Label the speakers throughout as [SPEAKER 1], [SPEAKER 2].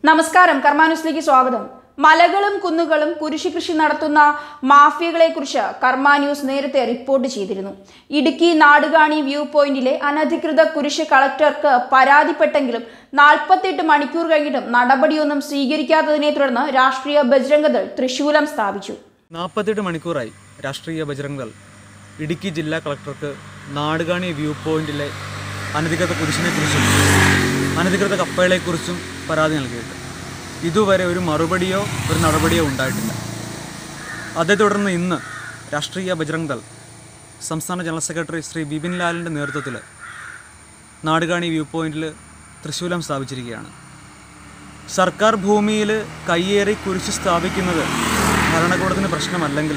[SPEAKER 1] നമസ്കാരം കർമാന്യൂസിലേക്ക് സ്വാഗതം മലകളും കുന്നുകളും കുരിശു കൃഷി നടത്തുന്ന മാഫിയകളെക്കുറിച്ച് കർമ്മ ന്യൂസ് നേരത്തെ റിപ്പോർട്ട് ചെയ്തിരുന്നു ഇടുക്കി നാടുകാണി വ്യൂ പോയിന്റിലെ അനധികൃത കുരിശ് കളക്ടർക്ക് പരാതിപ്പെട്ടെങ്കിലും നാൽപ്പത്തെട്ട് മണിക്കൂർ കഴിഞ്ഞിട്ടും നടപടിയൊന്നും സ്വീകരിക്കാത്തതിനെ തുടർന്ന് രാഷ്ട്രീയ ബജ്രംഗദൾ തൃശൂലം സ്ഥാപിച്ചു
[SPEAKER 2] നാൽപ്പത്തെട്ട് മണിക്കൂറായി രാഷ്ട്രീയ ബജറംഗ് ദൾ ഇടുക്കി ജില്ലാ കളക്ടർക്ക് നാടുകാണി വ്യൂ പോയിന്റിലെ അനധികൃത കുരിശിനെക്കുറിച്ചും അനധികൃത കപ്പകളെക്കുറിച്ചും പരാതി നൽകിയിട്ട് ഇതുവരെ ഒരു മറുപടിയോ ഒരു നടപടിയോ ഉണ്ടായിട്ടില്ല അതേ തുടർന്ന് ഇന്ന് രാഷ്ട്രീയ ബജറംഗ് ദൾ സംസ്ഥാന ജനറൽ സെക്രട്ടറി ശ്രീ ബിപിൻ ലാലിൻ്റെ നേതൃത്വത്തിൽ നാടുകാണി വ്യൂ പോയിന്റിൽ തൃശ്ശൂലം സ്ഥാപിച്ചിരിക്കുകയാണ് സർക്കാർ ഭൂമിയിൽ കയ്യേറി കുരിശ് സ്ഥാപിക്കുന്നത് ഭരണകൂടത്തിന് പ്രശ്നമല്ലെങ്കിൽ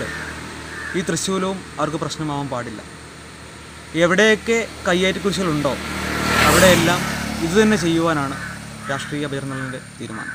[SPEAKER 2] ഈ തൃശ്ശൂലവും അവർക്ക് പ്രശ്നമാവാൻ പാടില്ല എവിടെയൊക്കെ കയ്യേറ്റി കുരിശുകളുണ്ടോ അവിടെയെല്ലാം ഇതുതന്നെ ചെയ്യുവാനാണ് രാഷ്ട്രീയ ബഹിർന്നലിൻ്റെ തീരുമാനം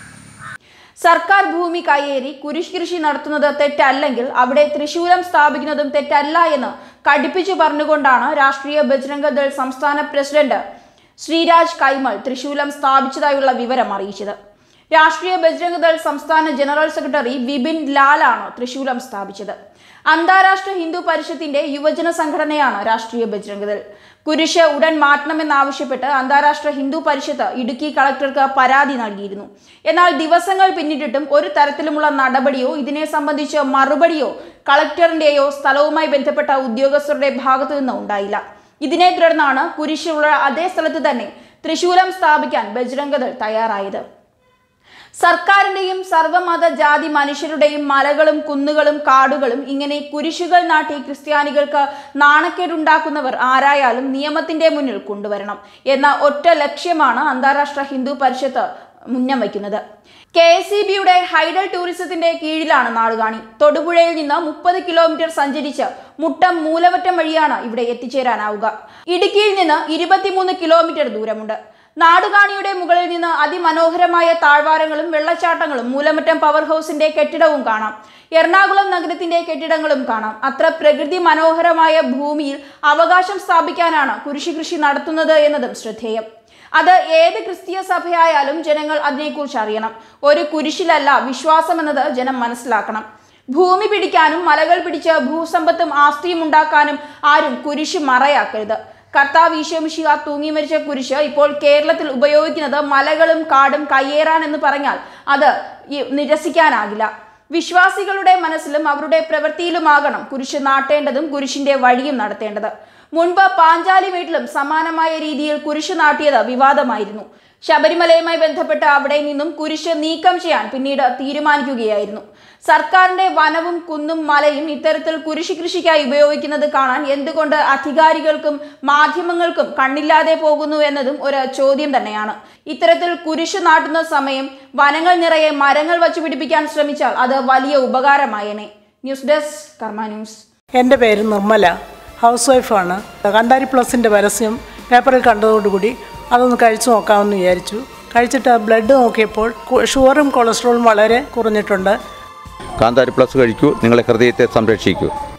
[SPEAKER 1] സർക്കാർ ഭൂമി കയ്യേറി കുരിശ് കൃഷി നടത്തുന്നത് തെറ്റല്ലെങ്കിൽ അവിടെ തൃശൂലം സ്ഥാപിക്കുന്നതും തെറ്റല്ല എന്ന് കടുപ്പിച്ചു പറഞ്ഞുകൊണ്ടാണ് രാഷ്ട്രീയ ബജ്രംഗ ദൾ സംസ്ഥാന പ്രസിഡന്റ് ശ്രീരാജ് കൈമൾ തൃശൂലം സ്ഥാപിച്ചതായുള്ള വിവരം അറിയിച്ചത് രാഷ്ട്രീയ ബജ്രംഗ ദൾ സംസ്ഥാന ജനറൽ സെക്രട്ടറി വിപിൻ ലാലാണ് തൃശൂലം സ്ഥാപിച്ചത് അന്താരാഷ്ട്ര ഹിന്ദു പരിഷത്തിന്റെ യുവജന സംഘടനയാണ് രാഷ്ട്രീയ ബജ്രംഗ ദൾ കുരിശ് ഉടൻ മാറ്റണമെന്നാവശ്യപ്പെട്ട് അന്താരാഷ്ട്ര ഹിന്ദു പരിഷത്ത് ഇടുക്കി കളക്ടർക്ക് പരാതി നൽകിയിരുന്നു എന്നാൽ ദിവസങ്ങൾ പിന്നിട്ടിട്ടും ഒരു തരത്തിലുമുള്ള നടപടിയോ ഇതിനെ സംബന്ധിച്ച് മറുപടിയോ കളക്ടറിന്റെയോ സ്ഥലവുമായി ബന്ധപ്പെട്ട ഉദ്യോഗസ്ഥരുടെ ഭാഗത്തു നിന്ന് ഉണ്ടായില്ല ഇതിനെ തുടർന്നാണ് കുരിശുള്ള അതേ സ്ഥലത്ത് തന്നെ തൃശൂലം സ്ഥാപിക്കാൻ ബജ്രംഗദൾ തയ്യാറായത് സർക്കാരിന്റെയും സർവ്വമത ജാതി മനുഷ്യരുടെയും മലകളും കുന്നുകളും കാടുകളും ഇങ്ങനെ കുരിശുകൾ നാട്ടി ക്രിസ്ത്യാനികൾക്ക് നാണക്കേടുണ്ടാക്കുന്നവർ ആരായാലും നിയമത്തിന്റെ മുന്നിൽ കൊണ്ടുവരണം എന്ന ഒറ്റ ലക്ഷ്യമാണ് അന്താരാഷ്ട്ര ഹിന്ദു പരിഷത്ത് മുന്നം വയ്ക്കുന്നത് കെ എസ് ഇ ബിയുടെ ഹൈഡൽ ടൂറിസത്തിന്റെ കീഴിലാണ് നാടുകാണി തൊടുപുഴയിൽ നിന്ന് മുപ്പത് കിലോമീറ്റർ സഞ്ചരിച്ച് മുട്ടം മൂലവറ്റം വഴിയാണ് ഇവിടെ എത്തിച്ചേരാനാവുക ഇടുക്കിയിൽ നിന്ന് ഇരുപത്തിമൂന്ന് കിലോമീറ്റർ ദൂരമുണ്ട് നാടുകാണിയുടെ മുകളിൽ നിന്ന് അതിമനോഹരമായ താഴ്വാരങ്ങളും വെള്ളച്ചാട്ടങ്ങളും മൂലമറ്റം പവർ ഹൗസിന്റെ കെട്ടിടവും കാണാം എറണാകുളം നഗരത്തിന്റെ കെട്ടിടങ്ങളും കാണാം അത്ര പ്രകൃതി മനോഹരമായ ഭൂമിയിൽ അവകാശം സ്ഥാപിക്കാനാണ് കുരിശു കൃഷി നടത്തുന്നത് എന്നതും ശ്രദ്ധേയം അത് ഏത് ക്രിസ്തീയ സഭയായാലും ജനങ്ങൾ അതിനെക്കുറിച്ച് അറിയണം ഒരു കുരിശിലല്ല വിശ്വാസം എന്നത് ജനം മനസ്സിലാക്കണം ഭൂമി പിടിക്കാനും മലകൾ പിടിച്ച് ഭൂസമ്പത്തും ആസ്തിയും ഉണ്ടാക്കാനും ആരും കുരിശ് മറയാക്കരുത് കർത്താവ് ഈശോമിഷിക തൂങ്ങി മരിച്ച കുരിശ് ഇപ്പോൾ കേരളത്തിൽ ഉപയോഗിക്കുന്നത് മലകളും കാടും കയ്യേറാൻ എന്ന് പറഞ്ഞാൽ അത് ഈ നിരസിക്കാനാകില്ല വിശ്വാസികളുടെ മനസ്സിലും അവരുടെ പ്രവൃത്തിയിലുമാകണം കുരിശ് നാട്ടേണ്ടതും കുരിശിന്റെ വഴിയും നടത്തേണ്ടത് മുൻപ് പാഞ്ചാലി വീട്ടിലും സമാനമായ രീതിയിൽ കുരിശ് നാട്ടിയത് വിവാദമായിരുന്നു ശബരിമലയുമായി ബന്ധപ്പെട്ട് അവിടെ നിന്നും കുരിശ് നീക്കം ചെയ്യാൻ പിന്നീട് തീരുമാനിക്കുകയായിരുന്നു സർക്കാരിന്റെ വനവും കുന്നും മലയും ഇത്തരത്തിൽ കുരിശ് കൃഷിക്കായി ഉപയോഗിക്കുന്നത് കാണാൻ എന്തുകൊണ്ട് അധികാരികൾക്കും മാധ്യമങ്ങൾക്കും കണ്ണില്ലാതെ പോകുന്നു എന്നതും ഒരു ചോദ്യം തന്നെയാണ് ഇത്തരത്തിൽ കുരിശ് നാട്ടുന്ന സമയം വനങ്ങൾ നിറയെ മരങ്ങൾ വച്ചു പിടിപ്പിക്കാൻ ശ്രമിച്ചാൽ അത് വലിയ ഉപകാരമായേനെ ന്യൂസ് ഡെസ്ക് കർമ്മ ന്യൂസ്
[SPEAKER 3] എൻ്റെ പേര് നിർമ്മല ഹൗസ് വൈഫാണ് കണ്ടാരി പ്ലസിൻ്റെ പരസ്യം പേപ്പറിൽ കണ്ടതോടുകൂടി അതൊന്ന് കഴിച്ചു നോക്കാമെന്ന് വിചാരിച്ചു കഴിച്ചിട്ട് ബ്ലഡ് നോക്കിയപ്പോൾ കു- ഷുഗറും കൊളസ്ട്രോളും വളരെ കുറഞ്ഞിട്ടുണ്ട്
[SPEAKER 4] കാന്താരി പ്ലസ് കഴിക്കൂ നിങ്ങളെ ഹൃദയത്തെ സംരക്ഷിക്കൂ